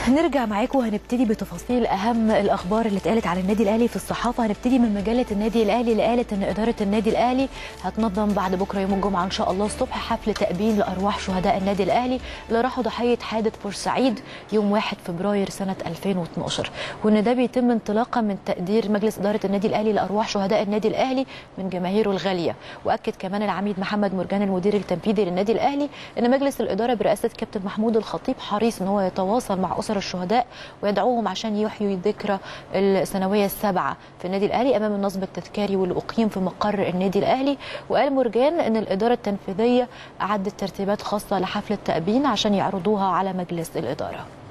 هنرجع معاكم وهنبتدي بتفاصيل اهم الاخبار اللي اتقالت على النادي الاهلي في الصحافه هنبتدي من مجله النادي الاهلي اللي قالت ان اداره النادي الاهلي هتنظم بعد بكره يوم الجمعه ان شاء الله الصبح حفل تأبين لارواح شهداء النادي الاهلي اللي راحوا ضحيه حادث بورسعيد يوم 1 فبراير سنه 2012 وان ده بيتم انطلاقا من تقدير مجلس اداره النادي الاهلي لارواح شهداء النادي الاهلي من جماهيره الغاليه واكد كمان العميد محمد مرجان المدير التنفيذي للنادي الاهلي ان مجلس الاداره برئاسه كابتن محمود الخطيب حريص ان هو يتواصل مع اسر الشهداء ويدعوهم عشان يحيوا الذكرى السنويه السابعه في النادي الاهلي امام النصب التذكاري واللي اقيم في مقر النادي الاهلي وقال مرجان ان الاداره التنفيذيه اعدت ترتيبات خاصه لحفل التأبين عشان يعرضوها على مجلس الاداره